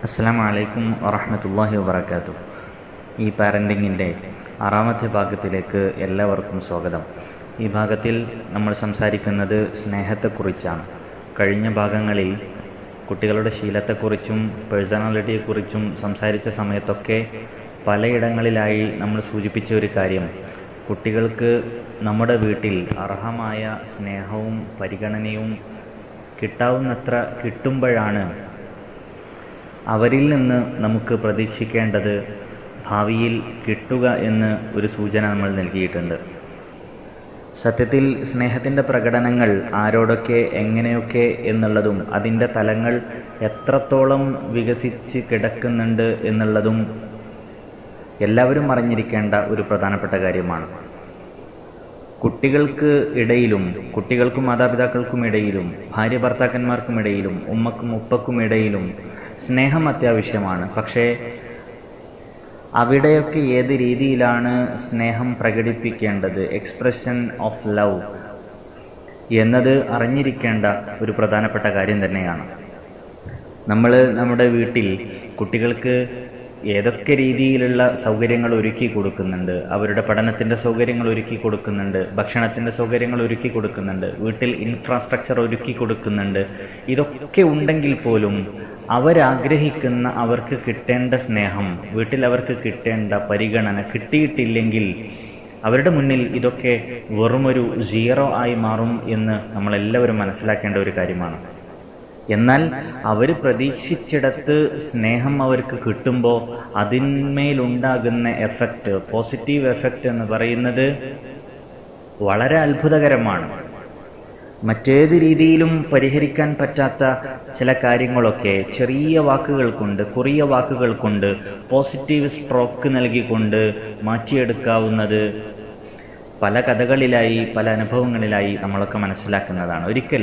അസ്സാം വലൈക്കും വറഹമത്തല്ലാഹി വാബർക്കാത്തു ഈ പാരൻറ്റിങ്ങിൻ്റെ ആറാമത്തെ ഭാഗത്തിലേക്ക് എല്ലാവർക്കും സ്വാഗതം ഈ ഭാഗത്തിൽ നമ്മൾ സംസാരിക്കുന്നത് സ്നേഹത്തെക്കുറിച്ചാണ് കഴിഞ്ഞ ഭാഗങ്ങളിൽ കുട്ടികളുടെ ശീലത്തെക്കുറിച്ചും പേഴ്സണാലിറ്റിയെക്കുറിച്ചും സംസാരിച്ച സമയത്തൊക്കെ പലയിടങ്ങളിലായി നമ്മൾ സൂചിപ്പിച്ച ഒരു കാര്യം കുട്ടികൾക്ക് നമ്മുടെ വീട്ടിൽ അർഹമായ സ്നേഹവും പരിഗണനയും കിട്ടാവുന്നത്ര കിട്ടുമ്പോഴാണ് അവരിൽ നിന്ന് നമുക്ക് പ്രതീക്ഷിക്കേണ്ടത് ഭാവിയിൽ കിട്ടുക എന്ന് ഒരു സൂചന നമ്മൾ നൽകിയിട്ടുണ്ട് സത്യത്തിൽ സ്നേഹത്തിൻ്റെ പ്രകടനങ്ങൾ ആരോടൊക്കെ എങ്ങനെയൊക്കെ എന്നുള്ളതും അതിൻ്റെ തലങ്ങൾ എത്രത്തോളം വികസിച്ച് കിടക്കുന്നുണ്ട് എന്നുള്ളതും എല്ലാവരും അറിഞ്ഞിരിക്കേണ്ട ഒരു പ്രധാനപ്പെട്ട കാര്യമാണ് കുട്ടികൾക്ക് ഇടയിലും കുട്ടികൾക്കും മാതാപിതാക്കൾക്കും ഇടയിലും ഭാര്യ ഭർത്താക്കന്മാർക്കും ഇടയിലും ഉമ്മക്കും ഉപ്പക്കും ഇടയിലും സ്നേഹം അത്യാവശ്യമാണ് പക്ഷേ അവിടെയൊക്കെ ഏത് രീതിയിലാണ് സ്നേഹം പ്രകടിപ്പിക്കേണ്ടത് എക്സ്പ്രഷൻ ഓഫ് ലവ് എന്നത് അറിഞ്ഞിരിക്കേണ്ട ഒരു പ്രധാനപ്പെട്ട കാര്യം തന്നെയാണ് നമ്മൾ നമ്മുടെ വീട്ടിൽ കുട്ടികൾക്ക് ഏതൊക്കെ രീതിയിലുള്ള സൗകര്യങ്ങൾ ഒരുക്കി കൊടുക്കുന്നുണ്ട് അവരുടെ പഠനത്തിൻ്റെ സൗകര്യങ്ങൾ ഒരുക്കി കൊടുക്കുന്നുണ്ട് ഭക്ഷണത്തിൻ്റെ സൗകര്യങ്ങൾ ഒരുക്കി കൊടുക്കുന്നുണ്ട് വീട്ടിൽ ഇൻഫ്രാസ്ട്രക്ചർ ഒരുക്കി കൊടുക്കുന്നുണ്ട് ഇതൊക്കെ ഉണ്ടെങ്കിൽ പോലും അവരാഗ്രഹിക്കുന്ന അവർക്ക് കിട്ടേണ്ട സ്നേഹം വീട്ടിൽ അവർക്ക് കിട്ടേണ്ട പരിഗണന കിട്ടിയിട്ടില്ലെങ്കിൽ അവരുടെ മുന്നിൽ ഇതൊക്കെ വെറുമൊരു സീറോ ആയി മാറും എന്ന് നമ്മളെല്ലാവരും മനസ്സിലാക്കേണ്ട ഒരു കാര്യമാണ് എന്നാൽ അവർ പ്രതീക്ഷിച്ചിടത്ത് സ്നേഹം അവർക്ക് കിട്ടുമ്പോൾ അതിന്മേലുണ്ടാകുന്ന എഫക്റ്റ് പോസിറ്റീവ് എഫക്റ്റ് എന്ന് പറയുന്നത് വളരെ അത്ഭുതകരമാണ് മറ്റേത് രീതിയിലും പരിഹരിക്കാൻ പറ്റാത്ത ചില കാര്യങ്ങളൊക്കെ ചെറിയ വാക്കുകൾ കൊണ്ട് കുറിയ വാക്കുകൾ കൊണ്ട് പോസിറ്റീവ് സ്ട്രോക്ക് നൽകിക്കൊണ്ട് മാറ്റിയെടുക്കാവുന്നത് പല കഥകളിലായി പല അനുഭവങ്ങളിലായി നമ്മളൊക്കെ മനസ്സിലാക്കുന്നതാണ് ഒരിക്കൽ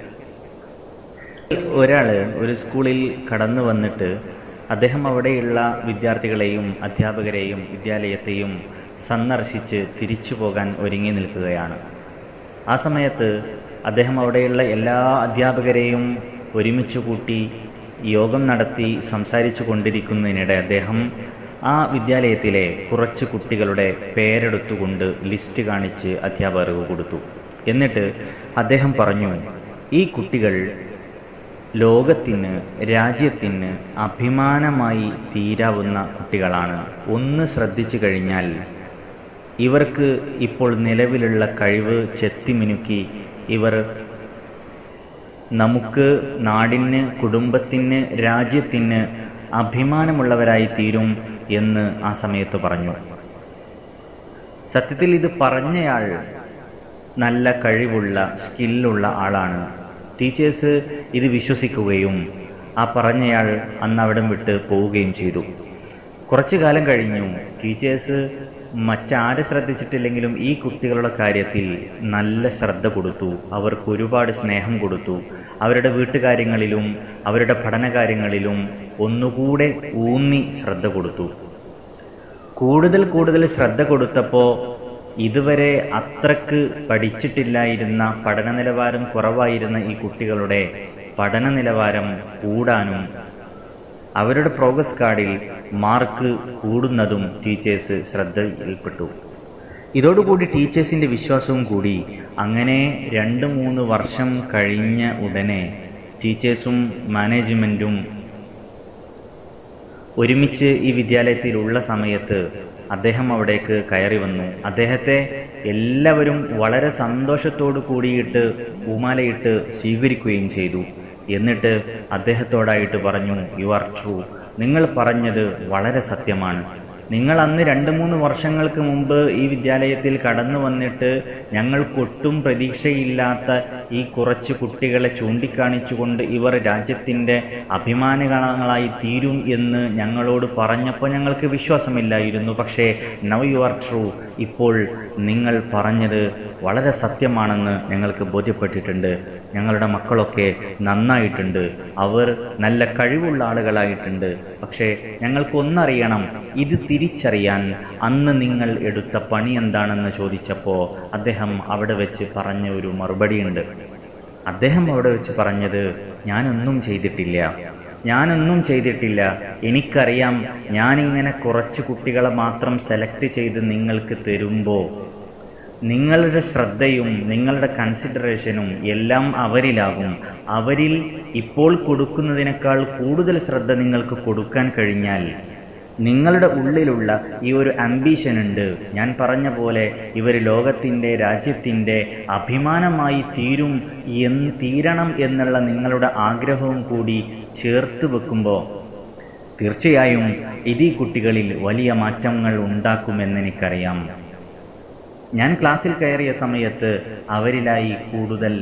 ഒരാൾ ഒരു സ്കൂളിൽ കടന്നു വന്നിട്ട് അദ്ദേഹം അവിടെയുള്ള വിദ്യാർത്ഥികളെയും അധ്യാപകരെയും വിദ്യാലയത്തെയും സന്ദർശിച്ച് തിരിച്ചു പോകാൻ ഒരുങ്ങി നിൽക്കുകയാണ് ആ സമയത്ത് അദ്ദേഹം അവിടെയുള്ള എല്ലാ അധ്യാപകരെയും ഒരുമിച്ച് കൂട്ടി യോഗം നടത്തി സംസാരിച്ചു കൊണ്ടിരിക്കുന്നതിനിടെ അദ്ദേഹം ആ വിദ്യാലയത്തിലെ കുറച്ച് കുട്ടികളുടെ പേരെടുത്തുകൊണ്ട് ലിസ്റ്റ് കാണിച്ച് അധ്യാപകർക്ക് കൊടുത്തു എന്നിട്ട് അദ്ദേഹം പറഞ്ഞു ഈ കുട്ടികൾ ലോകത്തിന് രാജ്യത്തിന് അഭിമാനമായി തീരാവുന്ന കുട്ടികളാണ് ഒന്ന് ശ്രദ്ധിച്ചു കഴിഞ്ഞാൽ ഇവർക്ക് ഇപ്പോൾ നിലവിലുള്ള കഴിവ് ചെത്തിമിനുക്കി ഇവർ നമുക്ക് നാടിന് കുടുംബത്തിന് രാജ്യത്തിന് അഭിമാനമുള്ളവരായി തീരും എന്ന് ആ സമയത്ത് പറഞ്ഞു സത്യത്തിൽ ഇത് പറഞ്ഞയാൾ നല്ല കഴിവുള്ള സ്കില്ലുള്ള ആളാണ് ടീച്ചേഴ്സ് ഇത് വിശ്വസിക്കുകയും ആ പറഞ്ഞയാൾ അന്ന് അവിടം വിട്ട് പോവുകയും ചെയ്തു കുറച്ചു കാലം കഴിഞ്ഞു ടീച്ചേഴ്സ് മറ്റാരെ ശ്രദ്ധിച്ചിട്ടില്ലെങ്കിലും ഈ കുട്ടികളുടെ കാര്യത്തിൽ നല്ല ശ്രദ്ധ കൊടുത്തു അവർക്ക് ഒരുപാട് സ്നേഹം കൊടുത്തു അവരുടെ വീട്ടുകാര്യങ്ങളിലും അവരുടെ പഠനകാര്യങ്ങളിലും ഒന്നുകൂടെ ഊന്നി ശ്രദ്ധ കൊടുത്തു കൂടുതൽ കൂടുതൽ ശ്രദ്ധ കൊടുത്തപ്പോൾ ഇതുവരെ അത്രക്ക് പഠിച്ചിട്ടില്ലായിരുന്ന പഠന നിലവാരം കുറവായിരുന്ന ഈ കുട്ടികളുടെ പഠന നിലവാരം കൂടാനും അവരുടെ പ്രോഗ്രസ് കാർഡിൽ മാർക്ക് കൂടുന്നതും ടീച്ചേഴ്സ് ശ്രദ്ധയിൽപ്പെട്ടു ഇതോടുകൂടി ടീച്ചേഴ്സിൻ്റെ വിശ്വാസവും കൂടി അങ്ങനെ രണ്ട് മൂന്ന് വർഷം കഴിഞ്ഞ ഉടനെ ടീച്ചേഴ്സും മാനേജ്മെൻറ്റും ഒരുമിച്ച് ഈ വിദ്യാലയത്തിലുള്ള സമയത്ത് അദ്ദേഹം അവിടേക്ക് കയറി വന്നു അദ്ദേഹത്തെ എല്ലാവരും വളരെ സന്തോഷത്തോടു കൂടിയിട്ട് പൂമാലയിട്ട് സ്വീകരിക്കുകയും ചെയ്തു എന്നിട്ട് അദ്ദേഹത്തോടായിട്ട് പറഞ്ഞു യു ആർ ട്രൂ നിങ്ങൾ പറഞ്ഞത് വളരെ സത്യമാണ് നിങ്ങൾ അന്ന് രണ്ട് മൂന്ന് വർഷങ്ങൾക്ക് മുമ്പ് ഈ വിദ്യാലയത്തിൽ കടന്നു വന്നിട്ട് ഞങ്ങൾക്കൊട്ടും പ്രതീക്ഷയില്ലാത്ത ഈ കുറച്ച് കുട്ടികളെ ചൂണ്ടിക്കാണിച്ചുകൊണ്ട് ഇവർ രാജ്യത്തിൻ്റെ അഭിമാനങ്ങളായി തീരും എന്ന് ഞങ്ങളോട് പറഞ്ഞപ്പോൾ ഞങ്ങൾക്ക് വിശ്വാസമില്ലായിരുന്നു പക്ഷേ നൗ യു ആർ ട്രൂ ഇപ്പോൾ നിങ്ങൾ പറഞ്ഞത് വളരെ സത്യമാണെന്ന് ഞങ്ങൾക്ക് ബോധ്യപ്പെട്ടിട്ടുണ്ട് ഞങ്ങളുടെ മക്കളൊക്കെ നന്നായിട്ടുണ്ട് അവർ നല്ല കഴിവുള്ള ആളുകളായിട്ടുണ്ട് പക്ഷേ ഞങ്ങൾക്കൊന്നറിയണം ഇത് തിരിച്ചറിയാൻ അന്ന് നിങ്ങൾ എടുത്ത പണി എന്താണെന്ന് ചോദിച്ചപ്പോൾ അദ്ദേഹം അവിടെ വെച്ച് പറഞ്ഞ ഒരു മറുപടിയുണ്ട് അദ്ദേഹം അവിടെ വെച്ച് പറഞ്ഞത് ഞാനൊന്നും ചെയ്തിട്ടില്ല ഞാനൊന്നും ചെയ്തിട്ടില്ല എനിക്കറിയാം ഞാനിങ്ങനെ കുറച്ച് കുട്ടികളെ മാത്രം സെലക്ട് ചെയ്ത് നിങ്ങൾക്ക് തരുമ്പോൾ നിങ്ങളുടെ ശ്രദ്ധയും നിങ്ങളുടെ കൺസിഡറേഷനും എല്ലാം അവരിലാകും അവരിൽ ഇപ്പോൾ കൊടുക്കുന്നതിനേക്കാൾ കൂടുതൽ ശ്രദ്ധ നിങ്ങൾക്ക് കൊടുക്കാൻ കഴിഞ്ഞാൽ നിങ്ങളുടെ ഉള്ളിലുള്ള ഈ ഒരു അംബീഷൻ ഉണ്ട് ഞാൻ പറഞ്ഞ പോലെ ഇവർ ലോകത്തിൻ്റെ രാജ്യത്തിൻ്റെ അഭിമാനമായി തീരും എന്ന് തീരണം എന്നുള്ള നിങ്ങളുടെ ആഗ്രഹവും കൂടി ചേർത്ത് വെക്കുമ്പോൾ തീർച്ചയായും ഇത് ഈ കുട്ടികളിൽ വലിയ മാറ്റങ്ങൾ ഉണ്ടാക്കുമെന്ന് എനിക്കറിയാം ഞാൻ ക്ലാസ്സിൽ കയറിയ സമയത്ത് അവരിലായി കൂടുതൽ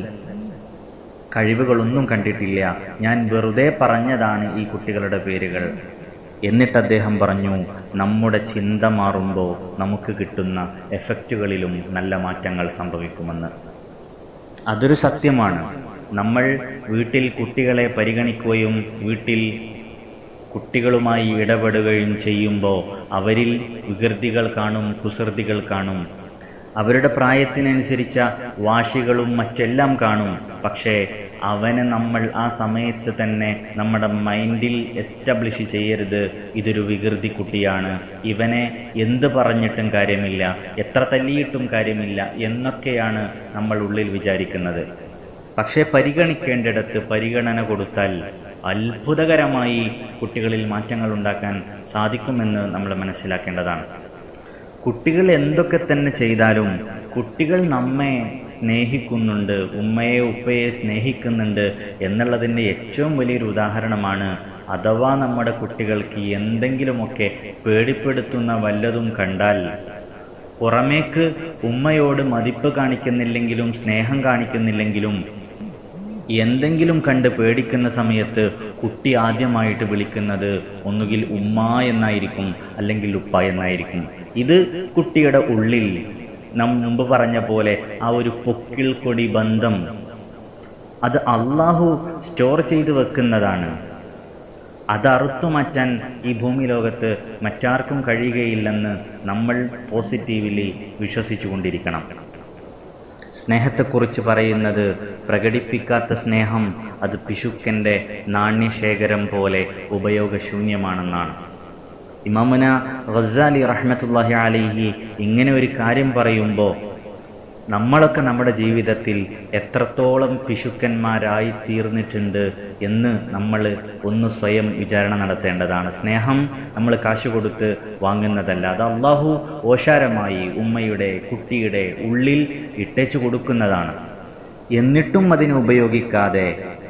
കഴിവുകളൊന്നും കണ്ടിട്ടില്ല ഞാൻ വെറുതെ പറഞ്ഞതാണ് ഈ കുട്ടികളുടെ പേരുകൾ എന്നിട്ട് അദ്ദേഹം പറഞ്ഞു നമ്മുടെ ചിന്ത മാറുമ്പോൾ നമുക്ക് കിട്ടുന്ന എഫക്റ്റുകളിലും നല്ല മാറ്റങ്ങൾ സംഭവിക്കുമെന്ന് അതൊരു സത്യമാണ് നമ്മൾ വീട്ടിൽ കുട്ടികളെ പരിഗണിക്കുകയും വീട്ടിൽ കുട്ടികളുമായി ഇടപെടുകയും ചെയ്യുമ്പോൾ അവരിൽ വികൃതികൾ കാണും കുസൃതികൾ കാണും അവരുടെ പ്രായത്തിനനുസരിച്ച വാശികളും മറ്റെല്ലാം കാണും പക്ഷേ അവനെ നമ്മൾ ആ സമയത്ത് തന്നെ നമ്മുടെ മൈൻഡിൽ എസ്റ്റാബ്ലിഷ് ചെയ്യരുത് ഇതൊരു വികൃതി കുട്ടിയാണ് ഇവനെ എന്ത് പറഞ്ഞിട്ടും കാര്യമില്ല എത്ര തല്ലിയിട്ടും കാര്യമില്ല എന്നൊക്കെയാണ് നമ്മൾ ഉള്ളിൽ വിചാരിക്കുന്നത് പക്ഷേ പരിഗണിക്കേണ്ടിടത്ത് പരിഗണന കൊടുത്താൽ അത്ഭുതകരമായി കുട്ടികളിൽ മാറ്റങ്ങൾ ഉണ്ടാക്കാൻ സാധിക്കുമെന്ന് നമ്മൾ മനസ്സിലാക്കേണ്ടതാണ് കുട്ടികൾ എന്തൊക്കെ തന്നെ ചെയ്താലും കുട്ടികൾ നമ്മെ സ്നേഹിക്കുന്നുണ്ട് ഉമ്മയെ ഉപ്പയെ സ്നേഹിക്കുന്നുണ്ട് എന്നുള്ളതിൻ്റെ ഏറ്റവും വലിയൊരു ഉദാഹരണമാണ് അഥവാ നമ്മുടെ കുട്ടികൾക്ക് എന്തെങ്കിലുമൊക്കെ പേടിപ്പെടുത്തുന്ന വല്ലതും കണ്ടാൽ പുറമേക്ക് ഉമ്മയോട് മതിപ്പ് കാണിക്കുന്നില്ലെങ്കിലും സ്നേഹം കാണിക്കുന്നില്ലെങ്കിലും എന്തെങ്കിലും കണ്ട് പേടിക്കുന്ന സമയത്ത് കുട്ടി ആദ്യമായിട്ട് വിളിക്കുന്നത് ഒന്നുകിൽ ഉമ്മ എന്നായിരിക്കും അല്ലെങ്കിൽ ഉപ്പ എന്നായിരിക്കും ഇത് കുട്ടിയുടെ ഉള്ളിൽ നാം മുമ്പ് പറഞ്ഞ പോലെ ആ ഒരു പൊക്കിൾ കൊടി ബന്ധം അത് അള്ളാഹു സ്റ്റോർ ചെയ്ത് വെക്കുന്നതാണ് അത് അറുത്തു മാറ്റാൻ ഈ ഭൂമി ലോകത്ത് മറ്റാർക്കും കഴിയുകയില്ലെന്ന് നമ്മൾ പോസിറ്റീവ്ലി വിശ്വസിച്ചു കൊണ്ടിരിക്കണം സ്നേഹത്തെക്കുറിച്ച് പറയുന്നത് പ്രകടിപ്പിക്കാത്ത സ്നേഹം അത് പിശുക്കൻ്റെ നാണ്യശേഖരം പോലെ ഉപയോഗശൂന്യമാണെന്നാണ് ഇമാമുന ഗസാലി റഹ്മത്തുല്ലാഹി അലിഹി ഇങ്ങനെ ഒരു കാര്യം പറയുമ്പോൾ നമ്മളൊക്കെ നമ്മുടെ ജീവിതത്തിൽ എത്രത്തോളം പിശുക്കന്മാരായി തീർന്നിട്ടുണ്ട് എന്ന് നമ്മൾ ഒന്ന് സ്വയം വിചാരണ നടത്തേണ്ടതാണ് സ്നേഹം നമ്മൾ കാശ് കൊടുത്ത് വാങ്ങുന്നതല്ല അത് അള്ളാഹു ഓശാരമായി ഉമ്മയുടെ കുട്ടിയുടെ ഉള്ളിൽ ഇട്ടേച്ചു കൊടുക്കുന്നതാണ് എന്നിട്ടും അതിനെ ഉപയോഗിക്കാതെ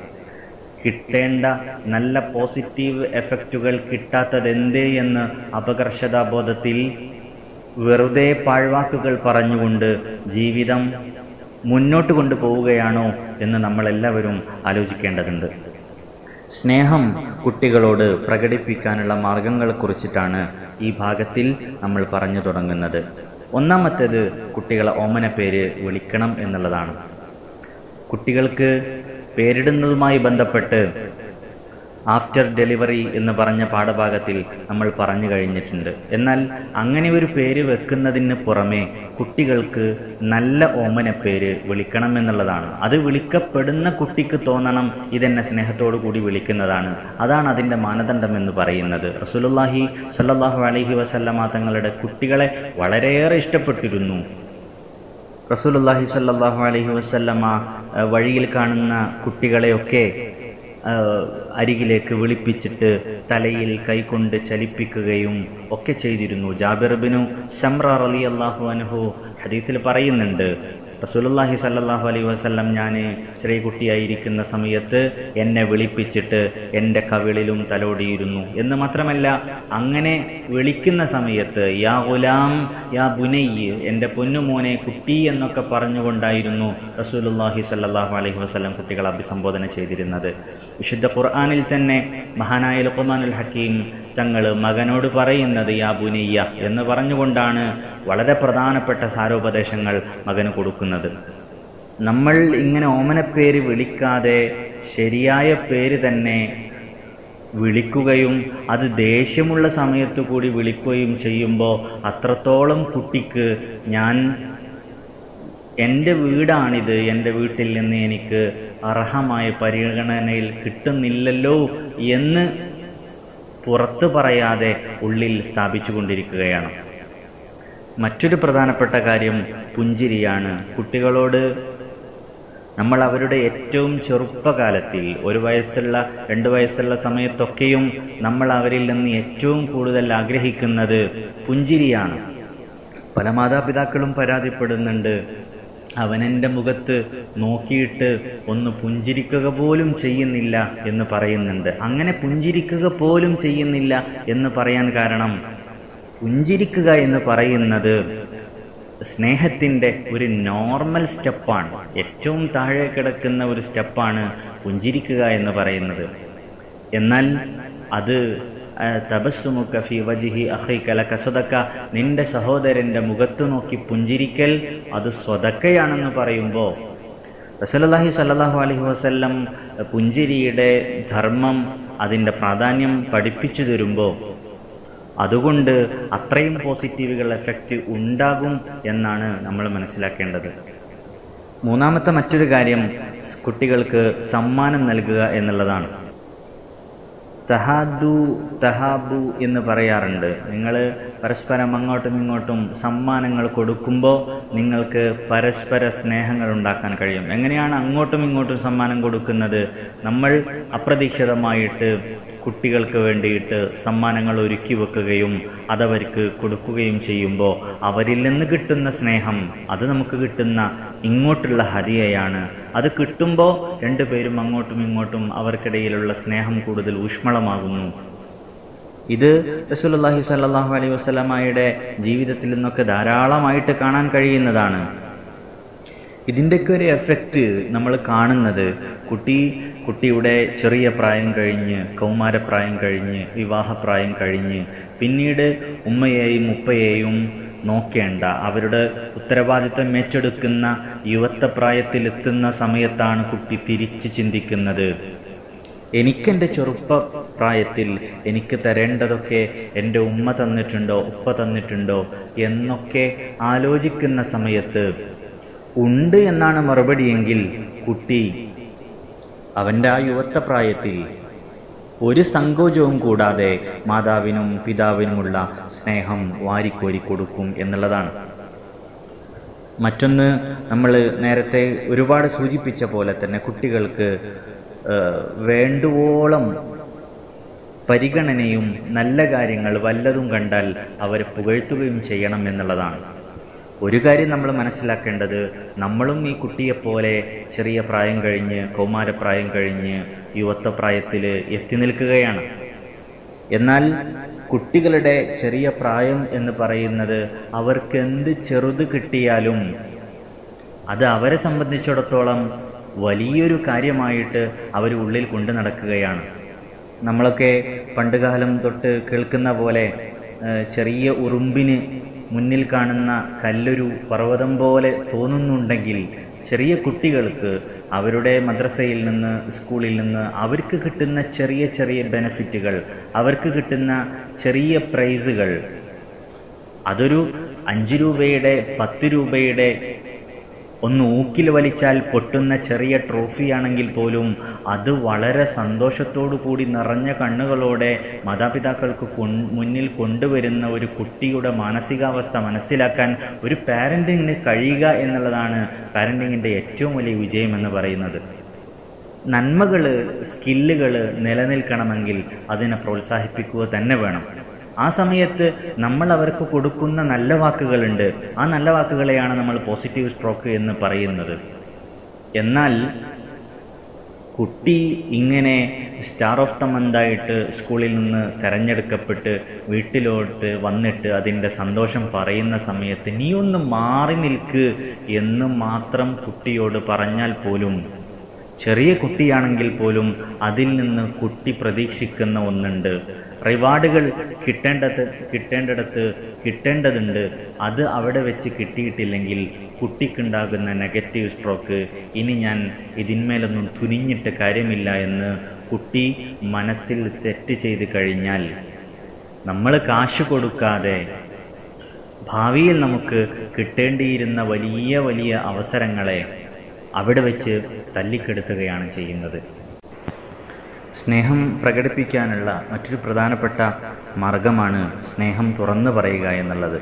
കിട്ടേണ്ട നല്ല പോസിറ്റീവ് എഫക്റ്റുകൾ കിട്ടാത്തതെന്തേ എന്ന് അപകർഷതാബോധത്തിൽ വെറുതെ പാഴ്വാക്കുകൾ പറഞ്ഞുകൊണ്ട് ജീവിതം മുന്നോട്ട് കൊണ്ടുപോവുകയാണോ എന്ന് നമ്മളെല്ലാവരും ആലോചിക്കേണ്ടതുണ്ട് സ്നേഹം കുട്ടികളോട് പ്രകടിപ്പിക്കാനുള്ള മാർഗങ്ങളെക്കുറിച്ചിട്ടാണ് ഈ ഭാഗത്തിൽ നമ്മൾ പറഞ്ഞു തുടങ്ങുന്നത് ഒന്നാമത്തേത് കുട്ടികളെ ഓമന പേര് വിളിക്കണം എന്നുള്ളതാണ് കുട്ടികൾക്ക് പേരിടുന്നതുമായി ബന്ധപ്പെട്ട് ആഫ്റ്റർ ഡെലിവറി എന്ന് പറഞ്ഞ പാഠഭാഗത്തിൽ നമ്മൾ പറഞ്ഞു കഴിഞ്ഞിട്ടുണ്ട് എന്നാൽ അങ്ങനെ ഒരു പേര് വെക്കുന്നതിന് പുറമെ കുട്ടികൾക്ക് നല്ല ഓമന പേര് വിളിക്കണം എന്നുള്ളതാണ് അത് വിളിക്കപ്പെടുന്ന കുട്ടിക്ക് തോന്നണം ഇതെന്നെ സ്നേഹത്തോടു കൂടി വിളിക്കുന്നതാണ് അതാണ് അതിൻ്റെ മാനദണ്ഡം എന്ന് പറയുന്നത് റസൂലുള്ളാഹി സല്ലല്ലാഹു അലൈഹി വസല്ലമ തങ്ങളുടെ കുട്ടികളെ വളരെയേറെ ഇഷ്ടപ്പെട്ടിരുന്നു റസൂലുള്ളാഹി സല്ലല്ലാഹു അലൈഹി വസല്ലമ അഹ് വഴിയിൽ കാണുന്ന കുട്ടികളെയൊക്കെ ആഹ് അരികിലേക്ക് വിളിപ്പിച്ചിട്ട് തലയിൽ കൈകൊണ്ട് ചലിപ്പിക്കുകയും ഒക്കെ ചെയ്തിരുന്നു ജാബിർബിനു ഷംറ റലി അള്ളാഹു അനുഹു ഹദീത്തിൽ പറയുന്നുണ്ട് റസൂലുള്ളാഹി സല്ലല്ലാഹു അലൈഹി വസല്ലം ഞാൻ ചെറിയ കുട്ടിയായിരിക്കുന്ന സമയത്ത് എന്നെ വിളിപ്പിച്ചിട്ട് എൻ്റെ കവിളിലും തലോടിയിരുന്നു എന്ന് മാത്രമല്ല അങ്ങനെ വിളിക്കുന്ന സമയത്ത് യാ ഗുലാം യാ ബുനയ്യ് എൻ്റെ പൊന്നുമോനെ കുട്ടി എന്നൊക്കെ പറഞ്ഞുകൊണ്ടായിരുന്നു റസൂലുള്ളാഹി സല്ലല്ലാഹു അലൈഹി വസല്ലം കുട്ടികളെ അഭിസംബോധന ചെയ്തിരുന്നത് വിശുദ്ധ ഖുർആനിൽ തന്നെ മഹാനായ ലുഖ്മാനുൽ ഹക്കീം തങ്ങൾ മകനോട് പറയുന്നത് യാ ബുനയ്യ എന്ന് പറഞ്ഞുകൊണ്ടാണ് വളരെ പ്രധാനപ്പെട്ട സാരോപദേശങ്ങൾ മകന് കൊടുക്കുന്നത് നമ്മൾ ഇങ്ങനെ ഓമനപ്പേര് വിളിക്കാതെ ശരിയായ പേര് തന്നെ വിളിക്കുകയും അത് ദേഷ്യമുള്ള സമയത്ത് കൂടി വിളിക്കുകയും ചെയ്യുമ്പോൾ അത്രത്തോളം കുട്ടിക്ക് ഞാൻ എൻ്റെ വീടാണിത് എൻ്റെ വീട്ടിൽ നിന്ന് എനിക്ക് അർഹമായ പരിഗണനയിൽ കിട്ടുന്നില്ലല്ലോ എന്ന് പുറത്തു പറയാതെ ഉള്ളിൽ സ്ഥാപിച്ചു കൊണ്ടിരിക്കുകയാണ് മറ്റൊരു പ്രധാനപ്പെട്ട കാര്യം പുഞ്ചിരിയാണ് കുട്ടികളോട് നമ്മൾ അവരുടെ ഏറ്റവും ചെറുപ്പകാലത്തിൽ ഒരു വയസ്സുള്ള രണ്ട് വയസ്സുള്ള സമയത്തൊക്കെയും നമ്മൾ അവരിൽ നിന്ന് ഏറ്റവും കൂടുതൽ ആഗ്രഹിക്കുന്നത് പുഞ്ചിരിയാണ് പല മാതാപിതാക്കളും പരാതിപ്പെടുന്നുണ്ട് അവനെൻ്റെ മുഖത്ത് നോക്കിയിട്ട് ഒന്ന് പുഞ്ചിരിക്കുക പോലും ചെയ്യുന്നില്ല എന്ന് പറയുന്നുണ്ട് അങ്ങനെ പുഞ്ചിരിക്കുക പോലും ചെയ്യുന്നില്ല എന്ന് പറയാൻ കാരണം പുഞ്ചിരിക്കുക എന്ന് പറയുന്നത് സ്നേഹത്തിൻ്റെ ഒരു നോർമൽ സ്റ്റെപ്പാണ് ഏറ്റവും താഴെ കിടക്കുന്ന ഒരു സ്റ്റെപ്പാണ് പുഞ്ചിരിക്കുക എന്ന് പറയുന്നത് എന്നാൽ അത് തപസ്സുമുക്ക ഫി വജിഹി അഹൈക്കല കസതക്ക നിന്റെ സഹോദരൻ്റെ മുഖത്ത് നോക്കി പുഞ്ചിരിക്കൽ അത് സ്വതക്കയാണെന്ന് പറയുമ്പോൾ റസൂലുള്ളാഹി സ്വല്ലല്ലാഹു അലൈഹി വസല്ലം പുഞ്ചിരിയുടെ ധർമ്മം അതിൻ്റെ പ്രാധാന്യം പഠിപ്പിച്ചു തരുമ്പോൾ അതുകൊണ്ട് അത്രയും പോസിറ്റീവുകൾ എഫക്റ്റ് ഉണ്ടാകും എന്നാണ് നമ്മൾ മനസ്സിലാക്കേണ്ടത് മൂന്നാമത്തെ മറ്റൊരു കാര്യം കുട്ടികൾക്ക് സമ്മാനം നൽകുക എന്നുള്ളതാണ് തഹാദു തഹാബു എന്ന് പറയാറുണ്ട് നിങ്ങൾ പരസ്പരം അങ്ങോട്ടും ഇങ്ങോട്ടും സമ്മാനങ്ങൾ കൊടുക്കുമ്പോൾ നിങ്ങൾക്ക് പരസ്പര സ്നേഹങ്ങൾ ഉണ്ടാക്കാൻ കഴിയും എങ്ങനെയാണ് അങ്ങോട്ടും ഇങ്ങോട്ടും സമ്മാനം കൊടുക്കുന്നത് നമ്മൾ അപ്രതീക്ഷിതമായിട്ട് കുട്ടികൾക്ക് വേണ്ടിയിട്ട് സമ്മാനങ്ങൾ ഒരുക്കി വെക്കുകയും അതവർക്ക് കൊടുക്കുകയും ചെയ്യുമ്പോൾ അവരിൽ നിന്ന് കിട്ടുന്ന സ്നേഹം അത് നമുക്ക് കിട്ടുന്ന ഇങ്ങോട്ടുള്ള ഹതിയയാണ് അത് കിട്ടുമ്പോൾ രണ്ടുപേരും അങ്ങോട്ടും ഇങ്ങോട്ടും അവർക്കിടയിലുള്ള സ്നേഹം കൂടുതൽ ഊഷ്മളമാകുന്നു ഇത് റസൂലുള്ളാഹി സ്വല്ലല്ലാഹു അലൈഹി വസല്ലമയുടെ ജീവിതത്തിൽ നിന്നൊക്കെ ധാരാളമായിട്ട് കാണാൻ കഴിയുന്നതാണ് ഇതിൻ്റെയൊക്കെ ഒരു എഫക്റ്റ് നമ്മൾ കാണുന്നത് കുട്ടി കുട്ടിയുടെ ചെറിയ പ്രായം കഴിഞ്ഞ് കൗമാരപ്രായം കഴിഞ്ഞ് വിവാഹപ്രായം കഴിഞ്ഞ് പിന്നീട് ഉമ്മയെയും ഉപ്പയെയും നോക്കേണ്ട അവരുടെ ഉത്തരവാദിത്വം ഏറ്റെടുക്കുന്ന യുവത്വപ്രായത്തിലെത്തുന്ന സമയത്താണ് കുട്ടി തിരിച്ച് ചിന്തിക്കുന്നത് എനിക്കെൻ്റെ ചെറുപ്പ പ്രായത്തിൽ എനിക്ക് തരേണ്ടതൊക്കെ എൻ്റെ ഉമ്മ തന്നിട്ടുണ്ടോ ഉപ്പ തന്നിട്ടുണ്ടോ എന്നൊക്കെ ആലോചിക്കുന്ന സമയത്ത് ഉണ്ട് എന്നാണ് മറുപടിയെങ്കിൽ കുട്ടി അവൻ്റെ ആ യുവത്വപ്രായത്തിൽ ഒരു സങ്കോചവും കൂടാതെ മാതാവിനും പിതാവിനുമുള്ള സ്നേഹം വാരിക്കോരി കൊടുക്കും എന്നുള്ളതാണ് മറ്റൊന്ന് നമ്മൾ നേരത്തെ ഒരുപാട് സൂചിപ്പിച്ച പോലെ തന്നെ കുട്ടികൾക്ക് വേണ്ടുവോളം പരിഗണനയും നല്ല കാര്യങ്ങൾ വല്ലതും കണ്ടാൽ അവരെ പുകഴ്ത്തുകയും ചെയ്യണം എന്നുള്ളതാണ് ഒരു കാര്യം നമ്മൾ മനസ്സിലാക്കേണ്ടത് നമ്മളും ഈ കുട്ടിയെപ്പോലെ ചെറിയ പ്രായം കഴിഞ്ഞ് കൗമാരപ്രായം കഴിഞ്ഞ് യുവത്വപ്രായത്തിൽ എത്തി നിൽക്കുകയാണ് എന്നാൽ കുട്ടികളുടെ ചെറിയ പ്രായം എന്ന് പറയുന്നത് അവർക്ക് എന്ത് ചെറുത് കിട്ടിയാലും അത് അവരെ സംബന്ധിച്ചിടത്തോളം വലിയൊരു കാര്യമായിട്ട് അവർ ഉള്ളിൽ കൊണ്ടു നടക്കുകയാണ് നമ്മളൊക്കെ പണ്ടുകാലം തൊട്ട് കേൾക്കുന്ന പോലെ ചെറിയ ഉറുമ്പിന് മുന്നിൽ കാണുന്ന കല്ലൊരു പർവ്വതം പോലെ തോന്നുന്നുണ്ടെങ്കിൽ ചെറിയ കുട്ടികൾക്ക് അവരുടെ മദ്രസയിൽ നിന്ന് സ്കൂളിൽ നിന്ന് അവർക്ക് കിട്ടുന്ന ചെറിയ ചെറിയ ബെനഫിറ്റുകൾ അവർക്ക് കിട്ടുന്ന ചെറിയ പ്രൈസുകൾ അതൊരു അഞ്ച് രൂപയുടെ പത്ത് രൂപയുടെ ഒന്ന് ഊക്കിൽ വലിച്ചാൽ പൊട്ടുന്ന ചെറിയ ട്രോഫിയാണെങ്കിൽ പോലും അത് വളരെ സന്തോഷത്തോടു കൂടി നിറഞ്ഞ കണ്ണുകളോടെ മാതാപിതാക്കൾക്ക് മുന്നിൽ കൊണ്ടുവരുന്ന ഒരു കുട്ടിയുടെ മാനസികാവസ്ഥ മനസ്സിലാക്കാൻ ഒരു പാരൻറ്റിങ്ങിന് കഴിയുക എന്നുള്ളതാണ് പാരൻറ്റിങ്ങിൻ്റെ ഏറ്റവും വലിയ വിജയം എന്ന് പറയുന്നത് നന്മകൾ സ്കില്ലുകൾ നിലനിൽക്കണമെങ്കിൽ അതിനെ പ്രോത്സാഹിപ്പിക്കുക തന്നെ വേണം ആ സമയത്ത് നമ്മൾ അവർക്ക് കൊടുക്കുന്ന നല്ല വാക്കുകളുണ്ട് ആ നല്ല വാക്കുകളെയാണ് നമ്മൾ പോസിറ്റീവ് സ്ട്രോക്ക് എന്ന് പറയുന്നത് എന്നാൽ കുട്ടി ഇങ്ങനെ സ്റ്റാർ ഓഫ് ദ മന്തായിട്ട് സ്കൂളിൽ നിന്ന് തിരഞ്ഞെടുക്കപ്പെട്ട് വീട്ടിലോട്ട് വന്നിട്ട് അതിൻ്റെ സന്തോഷം പറയുന്ന സമയത്ത് നീ ഒന്ന് മാറി നിൽക്ക് എന്ന് മാത്രം കുട്ടിയോട് പറഞ്ഞാൽ പോലും ചെറിയ കുട്ടിയാണെങ്കിൽ പോലും അതിൽ നിന്ന് കുട്ടി പ്രതീക്ഷിക്കുന്ന ഒന്നുണ്ട് റിവാർഡുകൾ കിട്ടേണ്ടത് കിട്ടേണ്ടിടത്ത് കിട്ടേണ്ടതുണ്ട് അത് അവിടെ വെച്ച് കിട്ടിയിട്ടില്ലെങ്കിൽ കുട്ടിക്കുണ്ടാകുന്ന നെഗറ്റീവ് സ്ട്രോക്ക് ഇനി ഞാൻ ഇതിന്മേലൊന്നും തുനിഞ്ഞിട്ട് കാര്യമില്ല എന്ന് കുട്ടി മനസ്സിൽ സെറ്റ് ചെയ്ത് കഴിഞ്ഞാൽ നമ്മൾ കാശ് കൊടുക്കാതെ ഭാവിയിൽ നമുക്ക് കിട്ടേണ്ടിയിരുന്ന വലിയ വലിയ അവസരങ്ങളെ അവിടെ വെച്ച് തല്ലിക്കെടുത്തുകയാണ് ചെയ്യുന്നത് സ്നേഹം പ്രകടിപ്പിക്കാനുള്ള മറ്റൊരു പ്രധാനപ്പെട്ട മാർഗമാണ് സ്നേഹം തുറന്നു പറയുക എന്നുള്ളത്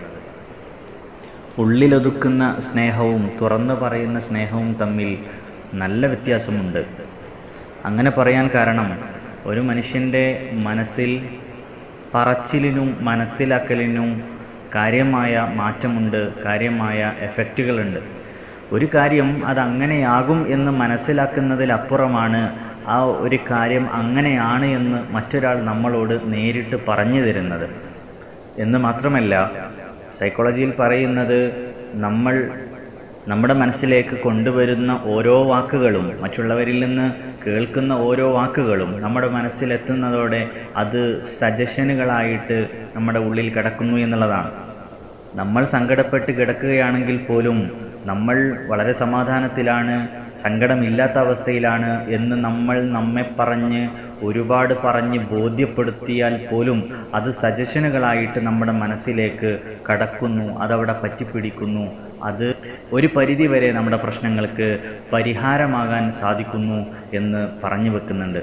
ഉള്ളിലൊതുക്കുന്ന സ്നേഹവും തുറന്നു പറയുന്ന സ്നേഹവും തമ്മിൽ നല്ല വ്യത്യാസമുണ്ട് അങ്ങനെ പറയാൻ കാരണം ഒരു മനുഷ്യൻ്റെ മനസ്സിൽ പറച്ചിലിനും മനസ്സിലാക്കലിനും കാര്യമായ മാറ്റമുണ്ട് കാര്യമായ എഫക്റ്റുകളുണ്ട് ഒരു കാര്യം അതങ്ങനെയാകും എന്ന് മനസ്സിലാക്കുന്നതിലപ്പുറമാണ് ആ ഒരു കാര്യം അങ്ങനെയാണ് എന്ന് മറ്റൊരാൾ നമ്മളോട് നേരിട്ട് പറഞ്ഞു തരുന്നത് എന്ന് മാത്രമല്ല സൈക്കോളജിയിൽ പറയുന്നത് നമ്മൾ നമ്മുടെ മനസ്സിലേക്ക് കൊണ്ടുവരുന്ന ഓരോ വാക്കുകളും മറ്റുള്ളവരിൽ നിന്ന് കേൾക്കുന്ന ഓരോ വാക്കുകളും നമ്മുടെ മനസ്സിലെത്തുന്നതോടെ അത് സജഷനുകളായിട്ട് നമ്മുടെ ഉള്ളിൽ കിടക്കുന്നു എന്നുള്ളതാണ് നമ്മൾ സങ്കടപ്പെട്ട് കിടക്കുകയാണെങ്കിൽ പോലും നമ്മൾ വളരെ സമാധാനത്തിലാണ് സങ്കടമില്ലാത്ത അവസ്ഥയിലാണ് എന്ന് നമ്മൾ നമ്മെ പറഞ്ഞ് ഒരുപാട് പറഞ്ഞ് ബോധ്യപ്പെടുത്തിയാൽ പോലും അത് സജഷനുകളായിട്ട് നമ്മുടെ മനസ്സിലേക്ക് കടക്കുന്നു അതവിടെ പറ്റിപ്പിടിക്കുന്നു അത് ഒരു പരിധി വരെ നമ്മുടെ പ്രശ്നങ്ങൾക്ക് പരിഹാരമാകാൻ സാധിക്കുന്നു എന്ന് പറഞ്ഞു വെക്കുന്നുണ്ട്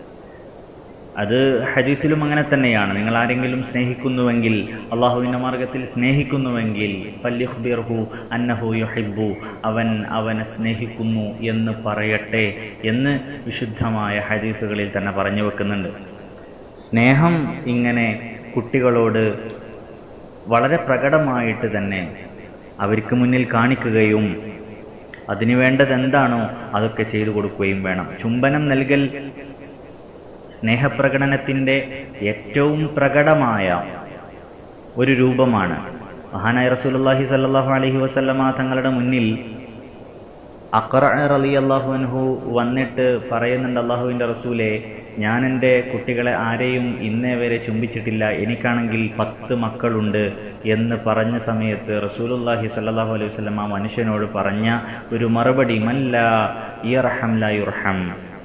അത് ഹദീസിലും അങ്ങനെ തന്നെയാണ് നിങ്ങൾ ആരെങ്കിലും സ്നേഹിക്കുന്നുവെങ്കിൽ അള്ളാഹുവിൻ്റെ മാർഗത്തിൽ സ്നേഹിക്കുന്നുവെങ്കിൽ ഫല്യുഹ്ബിർഹു അന്നഹു യുഹിബ്ബു അവൻ അവനെ സ്നേഹിക്കുന്നു എന്ന് പറയട്ടെ എന്ന് വിശുദ്ധമായ ഹദീസുകളിൽ തന്നെ പറഞ്ഞു വെക്കുന്നുണ്ട് സ്നേഹം ഇങ്ങനെ കുട്ടികളോട് വളരെ പ്രകടമായിട്ട് തന്നെ അവർക്ക് മുന്നിൽ കാണിക്കുകയും അതിനു വേണ്ടത് എന്താണോ അതൊക്കെ ചെയ്തു കൊടുക്കുകയും വേണം ചുംബനം നൽകൽ സ്നേഹപ്രകടനത്തിൻ്റെ ഏറ്റവും പ്രകടമായ ഒരു രൂപമാണ് മഹാനായ റസൂലുള്ളാഹി സ്വല്ലല്ലാഹു അലൈഹി വസല്ലമ തങ്ങളുടെ മുന്നിൽ അക്ര റലി അള്ളാഹു അൻഹു വന്നിട്ട് പറയുന്നുണ്ട് അള്ളാഹുവിൻ്റെ റസൂലെ ഞാൻ എൻ്റെ കുട്ടികളെ ആരെയും ഇന്നേ വരെ ചുംബിച്ചിട്ടില്ല എനിക്കാണെങ്കിൽ പത്ത് മക്കളുണ്ട് എന്ന് പറഞ്ഞ സമയത്ത് റസൂലുല്ലാഹി സ്വല്ലല്ലാഹു അലൈഹി വസല്ലം ആ മനുഷ്യനോട് പറഞ്ഞ ഒരു മറുപടി മല്ല ഇയർഹം ല യുർഹം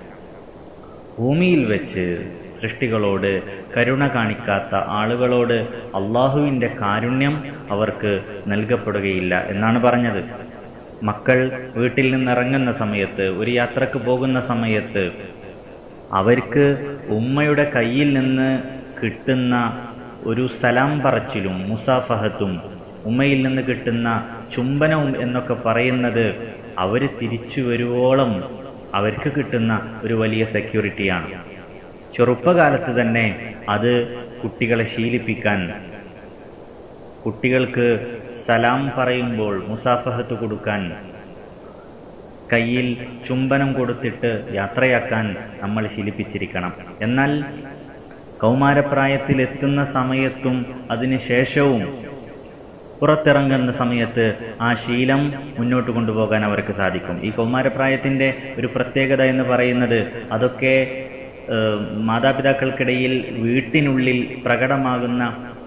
ഭൂമിയിൽ വെച്ച് സൃഷ്ടികളോട് കരുണ കാണിക്കാത്ത ആളുകളോട് അള്ളാഹുവിൻ്റെ കാരുണ്യം അവർക്ക് നൽകപ്പെടുകയില്ല എന്നാണ് പറഞ്ഞത് മക്കൾ വീട്ടിൽ നിന്നിറങ്ങുന്ന സമയത്ത് ഒരു യാത്രക്ക് പോകുന്ന സമയത്ത് അവർക്ക് ഉമ്മയുടെ കയ്യിൽ നിന്ന് കിട്ടുന്ന ഒരു സലാം പറച്ചിലും മുസാഫഹത്തും ഉമ്മയിൽ നിന്ന് കിട്ടുന്ന ചുംബനവും എന്നൊക്കെ പറയുന്നത് അവർ തിരിച്ചു വരുവോളം അവർക്ക് കിട്ടുന്ന ഒരു വലിയ സെക്യൂരിറ്റിയാണ് ചെറുപ്പകാലത്ത് തന്നെ അത് കുട്ടികളെ ശീലിപ്പിക്കാൻ കുട്ടികൾക്ക് സലാം പറയുമ്പോൾ മുസാഫഹത്ത് കൊടുക്കാൻ കയ്യിൽ ചുംബനം കൊടുത്തിട്ട് യാത്രയാക്കാൻ നമ്മൾ ശീലിപ്പിച്ചിരിക്കണം എന്നാൽ കൗമാരപ്രായത്തിൽ എത്തുന്ന സമയത്തും അതിന് ശേഷവും പുറത്തിറങ്ങുന്ന സമയത്ത് ആ ശീലം മുന്നോട്ട് കൊണ്ടുപോകാൻ അവർക്ക് സാധിക്കും ഈ കൗമാരപ്രായത്തിൻ്റെ ഒരു പ്രത്യേകത എന്ന് പറയുന്നത് അതൊക്കെ ഏഹ്, മാതാപിതാക്കൾക്കിടയിൽ വീട്ടിനുള്ളിൽ പ്രകടമാകുന്ന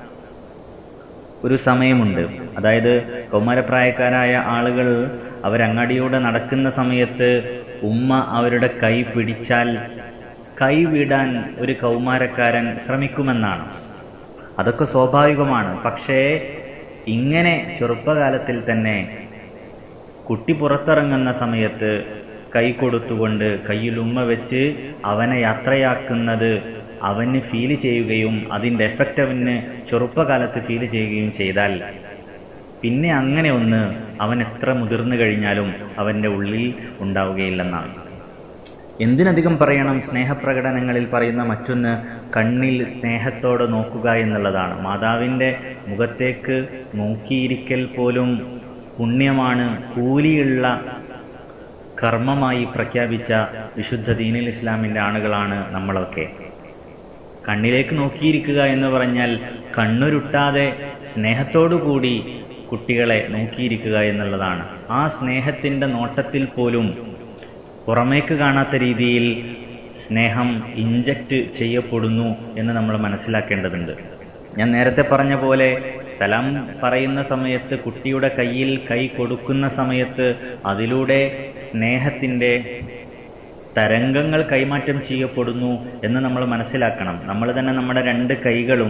ഒരു സമയമുണ്ട് അതായത് കൗമാരപ്രായക്കാരായ ആളുകൾ അവരങ്ങാടിയൂടെ നടക്കുന്ന സമയത്ത് ഉമ്മ അവരുടെ കൈ പിടിച്ചാൽ കൈ വിടാൻ ഒരു കൗമാരക്കാരൻ ശ്രമിക്കുമെന്നാണ് അതൊക്കെ സ്വാഭാവികമാണ് പക്ഷേ ഇങ്ങനെ ചെറുപ്പകാലത്തിൽ തന്നെ കുട്ടി പുറത്തിറങ്ങുന്ന സമയത്ത് കൈ കൊടുത്തുകൊണ്ട് കയ്യിൽ ഉമ്മ വെച്ച് അവനെ യാത്രയാക്കുന്നത് അവന് ഫീൽ ചെയ്യുകയും അതിൻ്റെ എഫക്റ്റ് അവന് ചെറുപ്പകാലത്ത് ഫീൽ ചെയ്യുകയും ചെയ്താൽ പിന്നെ അങ്ങനെ ഒന്ന് അവൻ എത്ര മുതിർന്നു കഴിഞ്ഞാലും അവൻ്റെ ഉള്ളിൽ ഉണ്ടാവുകയില്ലെന്നാണ് എന്തിനധികം പറയണം സ്നേഹപ്രകടനങ്ങളിൽ പറയുന്ന മറ്റൊന്ന് കണ്ണിൽ സ്നേഹത്തോടെ നോക്കുക എന്നുള്ളതാണ് മാതാവിൻ്റെ മുഖത്തേക്ക് നോക്കിയിരിക്കൽ പോലും പുണ്യമാണ് കൂലിയുള്ള കർമ്മമായി പ്രഖ്യാപിച്ച വിശുദ്ധ ദീനിൽ ഇസ്ലാമിൻ്റെ ആളുകളാണ് നമ്മളൊക്കെ കണ്ണിലേക്ക് നോക്കിയിരിക്കുക എന്ന് പറഞ്ഞാൽ കണ്ണുരുട്ടാതെ സ്നേഹത്തോടു കൂടി കുട്ടികളെ നോക്കിയിരിക്കുക എന്നുള്ളതാണ് ആ സ്നേഹത്തിൻ്റെ നോട്ടത്തിൽ പോലും പുറമേക്ക് കാണാത്ത രീതിയിൽ സ്നേഹം ഇഞ്ചക്റ്റ് ചെയ്യപ്പെടുന്നു എന്ന് നമ്മൾ മനസ്സിലാക്കേണ്ടതുണ്ട് ഞാൻ നേരത്തെ പറഞ്ഞ പോലെ സലാം പറയുന്ന സമയത്ത് കുട്ടിയുടെ കയ്യിൽ കൈ കൊടുക്കുന്ന സമയത്ത് അതിലൂടെ സ്നേഹത്തിൻ്റെ തരംഗങ്ങൾ കൈമാറ്റം ചെയ്യപ്പെടുന്നു എന്ന് നമ്മൾ മനസ്സിലാക്കണം നമ്മൾ തന്നെ നമ്മുടെ രണ്ട് കൈകളും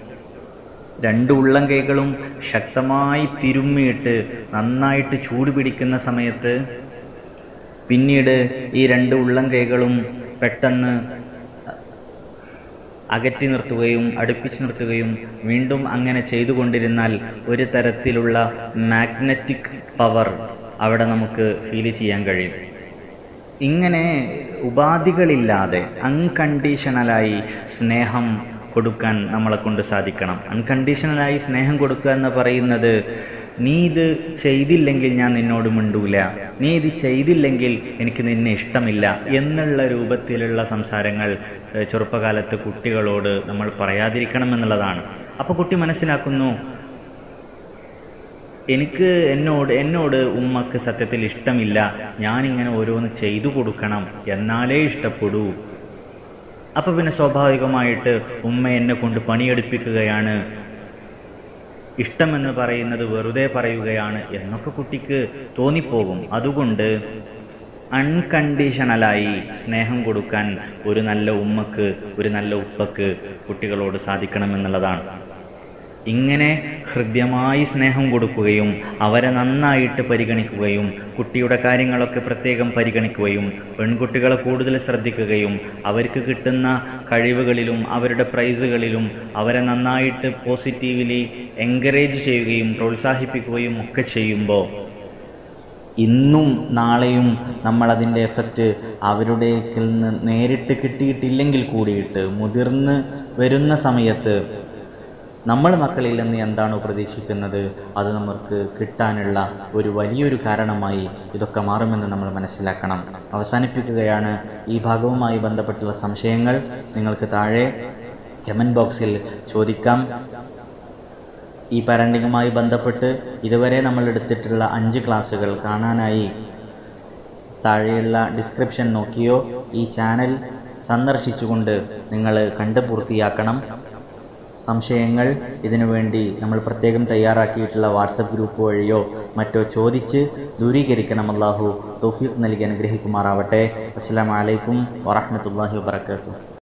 രണ്ട് ഉള്ളം കൈകളും ശക്തമായി തിരുമ്മിയിട്ട് നന്നായിട്ട് ചൂട് പിടിക്കുന്ന സമയത്ത് പിന്നീട് ഈ രണ്ട് ഉള്ളം കൈകളും പെട്ടെന്ന് അകറ്റി നിർത്തുകയും അടുപ്പിച്ച് നിർത്തുകയും വീണ്ടും അങ്ങനെ ചെയ്തുകൊണ്ടിരുന്നാൽ ഒരു തരത്തിലുള്ള മാഗ്നറ്റിക് പവർ അവിടെ നമുക്ക് ഫീൽ ചെയ്യാൻ കഴിയും ഇങ്ങനെ ഉപാധികളില്ലാതെ അൺകണ്ടീഷണലായി സ്നേഹം കൊടുക്കാൻ നമ്മളെ കൊണ്ട് സാധിക്കണം അൺകണ്ടീഷണലായി സ്നേഹം കൊടുക്കുക എന്ന് പറയുന്നത് നീ ഇത് ചെയ്തില്ലെങ്കിൽ ഞാൻ നിന്നോട് മിണ്ടൂല നീ ഇത് ചെയ്തില്ലെങ്കിൽ എനിക്ക് നിന്നെ ഇഷ്ടമില്ല എന്നുള്ള രൂപത്തിലുള്ള സംസാരങ്ങൾ ഏഹ്, ചെറുപ്പകാലത്ത് കുട്ടികളോട് നമ്മൾ പറയാതിരിക്കണം എന്നുള്ളതാണ് അപ്പോൾ കുട്ടി മനസ്സിലാക്കുന്നു എനിക്ക് എന്നോട് എന്നോട് ഉമ്മക്ക് സത്യത്തിൽ ഇഷ്ടമില്ല ഞാനിങ്ങനെ ഓരോന്ന് ചെയ്തു കൊടുക്കണം എന്നാലേ ഇഷ്ടപ്പെടൂ അപ്പൊ പിന്നെ സ്വാഭാവികമായിട്ട് ഉമ്മ എന്നെ കൊണ്ട് പണിയെടുപ്പിക്കുകയാണ് ഇഷ്ടമെന്ന് പറയുന്നത് വെറുതെ പറയുകയാണ് എന്നൊക്കെ കുട്ടിക്ക് തോന്നിപ്പോകും അതുകൊണ്ട് അൺകണ്ടീഷണലായി സ്നേഹം കൊടുക്കാൻ ഒരു നല്ല ഉമ്മക്ക് ഒരു നല്ല ഉപ്പക്ക് കുട്ടികളോട് സാധിക്കണമെന്നുള്ളതാണ് ഇങ്ങനെ ഹൃദ്യമായി സ്നേഹം കൊടുക്കുകയും അവരെ നന്നായിട്ട് പരിഗണിക്കുകയും കുട്ടിയുടെ കാര്യങ്ങളൊക്കെ പ്രത്യേകം പരിഗണിക്കുകയും പെൺകുട്ടികളെ കൂടുതൽ ശ്രദ്ധിക്കുകയും അവർക്ക് കിട്ടുന്ന കഴിവുകളിലും അവരുടെ പ്രൈസുകളിലും അവരെ നന്നായിട്ട് പോസിറ്റീവ്ലി എൻകറേജ് ചെയ്യുകയും പ്രോത്സാഹിപ്പിക്കുകയും ഒക്കെ ചെയ്യുമ്പോൾ ഇന്നും നാളെയും നമ്മൾ അതിൻ്റെ എഫക്റ്റ് അവരുടെ നിന്ന് നേരിട്ട് കിട്ടിയിട്ടില്ലെങ്കിൽ കൂടിയിട്ട് മുതിർന്ന് വരുന്ന സമയത്ത് നമ്മൾ മക്കളിൽ നിന്ന് എന്താണോ പ്രതീക്ഷിക്കുന്നത് അത് നമുക്ക് കിട്ടാനുള്ള ഒരു വലിയൊരു കാരണമായി ഇതൊക്കെ മാറുമെന്ന് നമ്മൾ മനസ്സിലാക്കണം അവസാനിപ്പിക്കുകയാണ് ഈ ഭാഗവുമായി ബന്ധപ്പെട്ടുള്ള സംശയങ്ങൾ നിങ്ങൾക്ക് താഴെ കമൻറ്റ് ബോക്സിൽ ചോദിക്കാം ഈ പാരൻറ്റിങ്ങുമായി ബന്ധപ്പെട്ട് ഇതുവരെ നമ്മൾ എടുത്തിട്ടുള്ള അഞ്ച് ക്ലാസ്സുകൾ കാണാനായി താഴെയുള്ള ഡിസ്ക്രിപ്ഷൻ നോക്കിയോ ഈ ചാനൽ സന്ദർശിച്ചുകൊണ്ട് നിങ്ങൾ കണ്ടു പൂർത്തിയാക്കണം സംശയങ്ങൾ ഇതിനു വേണ്ടി നമ്മൾ പ്രത്യേകം തയ്യാറാക്കിയിട്ടുള്ള വാട്സപ്പ് ഗ്രൂപ്പ് വഴിയോ മറ്റോ ചോദിച്ച് ദൂരീകരിക്കണം അള്ളാഹു തൗഫീഖ് നൽകി അനുഗ്രഹിക്കുമാറാവട്ടെ അസ്സലാമു അലൈക്കും വറഹ്മത്തുള്ളാഹി വബറകാതുഹു